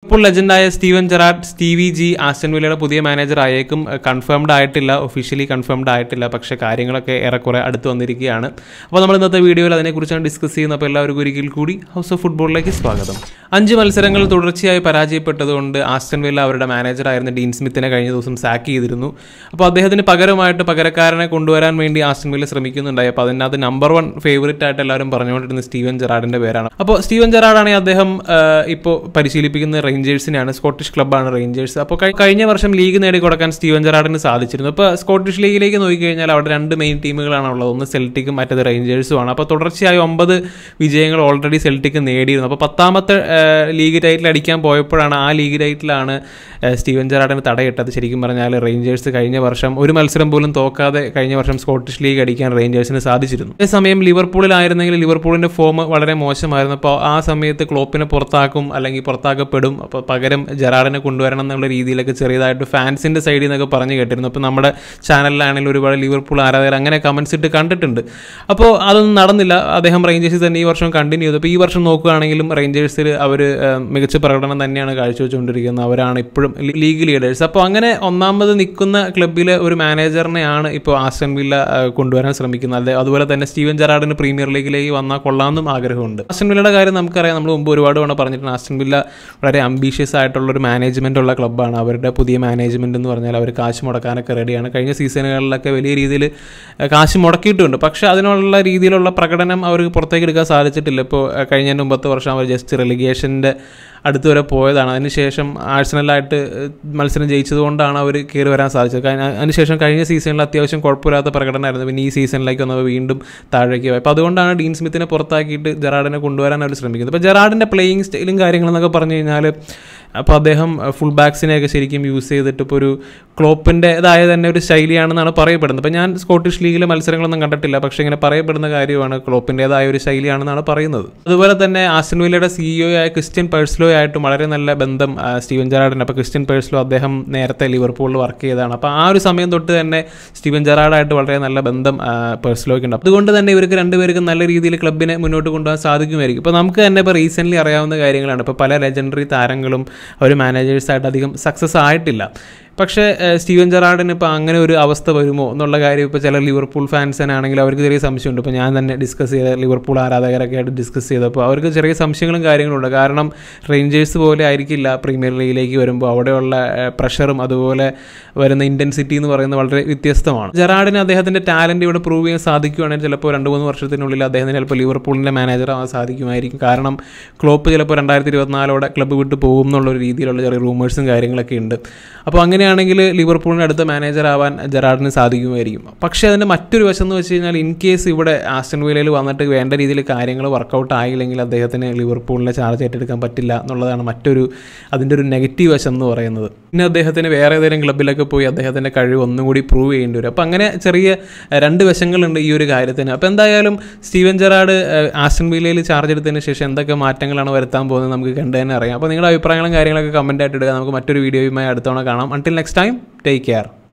ഇപ്പോൾ ലെജൻഡായ Steven Gerrard Stevie G Aston വില്ലയുടെ പുതിയ മാനേജർ ആയേക്കും കൺഫേംഡ് ആയിട്ടില്ല ഒഫീഷ്യലി കൺഫേംഡ് ആയിട്ടില്ല പക്ഷേ കാര്യങ്ങളൊക്കെ ഏറെക്കുറെ അടുത്ത് വന്നിരിക്കുകയാണ് അപ്പോൾ നമ്മൾ ഇന്നത്തെ വീഡിയോയിൽ അതിനെക്കുറിച്ചാണ് ഡിസ്കസ് ചെയ്യുന്നത് അപ്പോൾ എല്ലാവർക്കും ഒരിക്കൽ കൂടി ഹൗസ് ഓഫ് ഫുട്ബോളിലേക്ക് സ്വാഗതം അഞ്ച് മത്സരങ്ങൾ തുടർച്ചയായി പരാജയപ്പെട്ടതുകൊണ്ട് ആസ്റ്റൻ വില്ല അവരുടെ മാനേജറായിരുന്ന ഡീൻ സ്മിത്തിനെ കഴിഞ്ഞ ദിവസം സാക്ക് ചെയ്തിരുന്നു അപ്പോൾ അദ്ദേഹത്തിന് പകരമായിട്ട് പകരക്കാരനെ കൊണ്ടുവരാൻ വേണ്ടി ആസ്റ്റൻ വില്ല ശ്രമിക്കുന്നുണ്ടായി അപ്പോൾ അതിനകത്ത് നമ്പർ വൺ ഫേവറേറ്റ് ആയിട്ട് എല്ലാവരും പറഞ്ഞുകൊണ്ടിരുന്ന സ്റ്റീവൻ ജെറാഡിന്റെ പേരാണ് അപ്പോൾ സ്റ്റീവൻ ജെറാഡാണെങ്കിൽ അദ്ദേഹം ഇപ്പോൾ പരിശീലിപ്പിക്കുന്ന റേഞ്ചേഴ്സിനെയാണ് സ്കോട്ടിഷ് ക്ലബ്ബാണ് റേഞ്ചേഴ്സ് അപ്പോൾ കഴി- കഴിഞ്ഞ വർഷം ലീഗ് നേടിക്കൊടുക്കാൻ സ്റ്റീവൻ ജെറാഡിന് സാധിച്ചിരുന്നു അപ്പോൾ സ്കോട്ടിഷ് ലീഗിലേക്ക് നോക്കിക്കഴിഞ്ഞാൽ അവിടെ രണ്ട് മെയിൻ ടീമുകളാണ് ഉള്ളത് ഒന്ന് സെൽറ്റിക്കും മറ്റേത് റേഞ്ചേഴ്സുമാണ് അപ്പോൾ തുടർച്ചയായി ഒമ്പത് വിജയങ്ങൾ ഓൾറെഡി സെൽറ്റിക്ക് നേടിയിരുന്നു അപ്പോൾ പത്താമത്തെ ഏഹ്, ലീഗ് ടൈറ്റിൽ അടിക്കാൻ പോയപ്പോഴാണ് ആ ലീഗ് ടൈറ്റിലാണ് ഏഹ്, സ്റ്റീവൻ ജെറാഡിന് തടയിട്ടത് ശരിക്കും പറഞ്ഞാൽ റേഞ്ചേഴ്സ് കഴിഞ്ഞ വർഷം ഒരു മത്സരം പോലും തോക്കാതെ കഴിഞ്ഞ വർഷം സ്കോട്ടിഷ് ലീഗ് അടിക്കാൻ റേഞ്ചേഴ്സിന് സാധിച്ചിരുന്നു അതേസമയം ലിവർപൂളിലായിരുന്നെങ്കിൽ ലിവർപൂളിന്റെ ഫോം വളരെ മോശമായിരുന്നു അപ്പോൾ ആ സമയത്ത് ക്ലോപ്പിനെ പുറത്താക്കും അല്ലെങ്കിൽ പുറത്താക്കപ്പെടും അപ്പോൾ പകരം ജെറാഡിനെ കൊണ്ടുവരണം എന്നുള്ള രീതിയിലൊക്കെ ചെറിയതായിട്ട് ഫാൻസിന്റെ സൈഡിൽ നിന്നൊക്കെ പറഞ്ഞു കേട്ടിരുന്നു അപ്പോൾ നമ്മുടെ ചാനലിലാണെങ്കിലും ഒരുപാട് ലിവർപൂൾ ആരാധകർ അങ്ങനെ കമന്റ്സ് ഇട്ട് കണ്ടിട്ടുണ്ട് അപ്പോൾ അതൊന്നും നടന്നില്ല അദ്ദേഹം റേഞ്ചേഴ്സിൽ തന്നെ ഈ വർഷം കണ്ടിന്യൂ ചെയ്തു അപ്പോൾ ഈ വർഷം നോക്കുകയാണെങ്കിലും റേഞ്ചേഴ്സിൽ അവർ മികച്ച പ്രകടനം തന്നെയാണ് കാഴ്ചവെച്ചുകൊണ്ടിരിക്കുന്നത് അവരാണ് ഇപ്പോഴും ലീഗ് ലീഡേഴ്സ് അപ്പോൾ അങ്ങനെ ഒന്നാമത് നിൽക്കുന്ന ക്ലബ്ബിലെ ഒരു മാനേജറിനെയാണ് ഇപ്പോൾ ആസ്റ്റൻ വില്ല ആ, കൊണ്ടുവരാൻ ശ്രമിക്കുന്നത് അതെ അതുപോലെ തന്നെ സ്റ്റീവൻ ജെറാഡിന് പ്രീമിയർ ലീഗിലേക്ക് വന്നാൽ കൊള്ളാമെന്നും ആഗ്രഹമുണ്ട് ആസ്റ്റൻ വില്ലയുടെ കാര്യം നമുക്കറിയാം നമ്മൾ മുമ്പ് ഒരുപാട് തവണ പറഞ്ഞിട്ടുണ്ട് ആസ്റ്റൻ വില്ല വളരെ അംബീഷ്യസ് ആയിട്ടുള്ള ഒരു മാനേജ്മെൻ്റ് ഉള്ള ക്ലബ്ബാണ് അവരുടെ പുതിയ മാനേജ്മെൻറ്റ് എന്ന് പറഞ്ഞാൽ അവർ കാശ് മുടക്കാനൊക്കെ റെഡിയാണ് കഴിഞ്ഞ സീസണുകളിലൊക്കെ വലിയ രീതിയിൽ കാശ് മുടക്കിയിട്ടുണ്ട് പക്ഷേ അതിനുള്ള രീതിയിലുള്ള പ്രകടനം അവർക്ക് പുറത്തേക്ക് എടുക്കാൻ സാധിച്ചിട്ടില്ല ഇപ്പോൾ കഴിഞ്ഞ മുമ്പത്തെ വർഷം അവർ ജസ്റ്റ് റെലിഗേഷൻ്റെ അടുത്ത് വരെ പോയതാണ് അതിനുശേഷം ആഴ്സണലായിട്ട് മത്സരം ജയിച്ചതുകൊണ്ടാണ് അവർ കയറി വരാൻ സാധിച്ചത് കഴിഞ്ഞ- അതിനുശേഷം കഴിഞ്ഞ സീസണിൽ അത്യാവശ്യം കുഴപ്പമില്ലാത്ത പ്രകടനമായിരുന്നു പിന്നെ ഈ സീസണിലേക്ക് വന്നപ്പോൾ വീണ്ടും താഴേക്ക് പോയി അപ്പോൾ അതുകൊണ്ടാണ് ഡീൻ സ്മിത്തിനെ പുറത്താക്കിയിട്ട് ജെറാഡിനെ കൊണ്ടുവരാൻ അവർ ശ്രമിക്കുന്നത് അപ്പോൾ ജെറാഡിൻ്റെ പ്ലേയിങ് സ്റ്റൈലും കാര്യങ്ങളെന്നൊക്കെ പറഞ്ഞു കഴിഞ്ഞാൽ അപ്പോൾ അദ്ദേഹം ഫുൾ ബാക്സിനെയൊക്കെ ശരിക്കും യൂസ് ചെയ്തിട്ട് ഇപ്പോൾ ഒരു ക്ലോപ്പിൻ്റെതായ തന്നെ ഒരു ശൈലിയാണെന്നാണ് പറയപ്പെടുന്നത് അപ്പോൾ ഞാൻ സ്കോട്ടിഷ് ലീഗിലെ മത്സരങ്ങളൊന്നും കണ്ടിട്ടില്ല പക്ഷേ ഇങ്ങനെ പറയപ്പെടുന്ന കാര്യമാണ് ക്ലോപ്പിൻ്റെതായ ഒരു ശൈലിയാണെന്നാണ് പറയുന്നത് അതുപോലെ തന്നെ ആസ്റ്റൻ വില്ലയുടെ സിഇഒ ആയ ക്രിസ്ത്യൻ പേഴ്സ്ലോ ആയിട്ടും വളരെ നല്ല ബന്ധം ആ, സ്റ്റീവൻ ജെറാഡിന് അപ്പോൾ ക്രിസ്ത്യൻ പേഴ്സ്ലോ അദ്ദേഹം നേരത്തെ ലിവർപൂളിൽ വർക്ക് ചെയ്തതാണ് അപ്പോൾ ആ ഒരു സമയം തൊട്ട് തന്നെ സ്റ്റീവൻ ജെറാഡായിട്ട് വളരെ നല്ല ബന്ധം ആ, പേഴ്സ്ലോയ്ക്ക് ഉണ്ട് അതുകൊണ്ട് തന്നെ ഇവർക്ക് രണ്ടുപേർക്കും നല്ല രീതിയിൽ ക്ലബിനെ മുന്നോട്ട് കൊണ്ടുപോകാൻ സാധിക്കുമായിരിക്കും ഇപ്പോൾ നമുക്ക് തന്നെ ഇപ്പോൾ റീസെൻ്റ്ലി അറിയാവുന്ന കാര്യങ്ങളാണ് ഇപ്പോൾ പല ലെജൻഡറി താരങ്ങളും അവർ മാനേജേഴ്സായിട്ട് അധികം സക്സസ് ആയിട്ടില്ല പക്ഷേ ഏഹ്, സ്റ്റീവൻ ജെറാഡിന് ഇപ്പോൾ അങ്ങനെ ഒരു അവസ്ഥ വരുമോ എന്നുള്ള കാര്യം ഇപ്പോൾ ചില ലിവർപൂൾ ഫാൻസിനാണെങ്കിൽ അവർക്ക് ചെറിയ സംശയമുണ്ട് ഇപ്പോൾ ഞാൻ തന്നെ ഡിസ്കസ് ചെയ്ത ലിവർപൂൾ ആരാധകരൊക്കെ ആയിട്ട് ഡിസ്കസ് ചെയ്തപ്പോൾ അവർക്ക് ചെറിയ സംശയങ്ങളും കാര്യങ്ങളുണ്ട് കാരണം റേഞ്ചേഴ്സ് പോലെ ആയിരിക്കില്ല പ്രീമിയർ ലീഗിലേക്ക് വരുമ്പോൾ അവിടെയുള്ള ഏഹ്, പ്രഷറും അതുപോലെ വരുന്ന ഇൻറ്റൻസിറ്റി എന്ന് പറയുന്നത് വളരെ വ്യത്യസ്തമാണ് ജെറാഡിന് അദ്ദേഹത്തിൻ്റെ ടാലൻറ്റ് ഇവിടെ പ്രൂവ് ചെയ്യാൻ സാധിക്കുകയാണെങ്കിൽ ചിലപ്പോൾ രണ്ട് മൂന്ന് വർഷത്തിനുള്ളിൽ അദ്ദേഹത്തിന് ചിലപ്പോൾ ലിവർപൂളിൻ്റെ മാനേജർ ആവാൻ സാധിക്കുമായിരിക്കും കാരണം ക്ലോപ്പ് ചിലപ്പോൾ രണ്ടായിരത്തി ഇരുപത്തിനാലോടെ ക്ലബ്ബ് വിട്ട് പോകും എന്നുള്ളൊരു രീതിയിലുള്ള ചെറിയ റൂമേഴ്സും കാര്യങ്ങളൊക്കെ ഉണ്ട് അപ്പോൾ അങ്ങനെയാണെങ്കിൽ ലിവർപൂളിന് അടുത്ത മാനേജർ ആവാൻ ജെറാഡിന് സാധിക്കുമായിരിക്കും പക്ഷേ അതിൻ്റെ മറ്റൊരു വശം എന്ന് വെച്ച് കഴിഞ്ഞാൽ ഇൻ കേസ് ഇവിടെ ആസ്റ്റൺ വില്ലയിൽ വന്നിട്ട് വേണ്ട രീതിയിൽ കാര്യങ്ങൾ വർക്കൗട്ട് ആയില്ലെങ്കിൽ അദ്ദേഹത്തിന് ലിവർപൂളിനെ ചാർജ് ഏറ്റെടുക്കാൻ പറ്റില്ല എന്നുള്ളതാണ് മറ്റൊരു അതിൻ്റെ ഒരു നെഗറ്റീവ് വശം എന്ന് പറയുന്നത് പിന്നെ അദ്ദേഹത്തിന് വേറെ ഏതെങ്കിലും ക്ലബ്ബിലൊക്കെ പോയി അദ്ദേഹത്തിൻ്റെ കഴിവ് ഒന്നും കൂടി പ്രൂവ് ചെയ്യേണ്ടി വരും അപ്പോൾ അങ്ങനെ ചെറിയ ഏഹ്, രണ്ട് വശങ്ങളുണ്ട് ഈ ഒരു കാര്യത്തിന് അപ്പോൾ എന്തായാലും സ്റ്റീവൻ ജെറാഡ് ഏഹ്, ആസ്റ്റൺ വില്ലയിൽ ചാർജ് എടുത്തതിന് ശേഷം എന്തൊക്കെ മാറ്റങ്ങളാണ് വരുത്താൻ പോകുന്നത് നമുക്ക് കണ്ടു തന്നെ അറിയാം അപ്പോൾ നിങ്ങളുടെ അഭിപ്രായങ്ങളും കാര്യങ്ങളൊക്കെ കമൻ്റ് ആയിട്ട് ഇടുക നമുക്ക് മറ്റൊരു വീഡിയോയുമായി അടുത്തവണ കാണാം until next time take care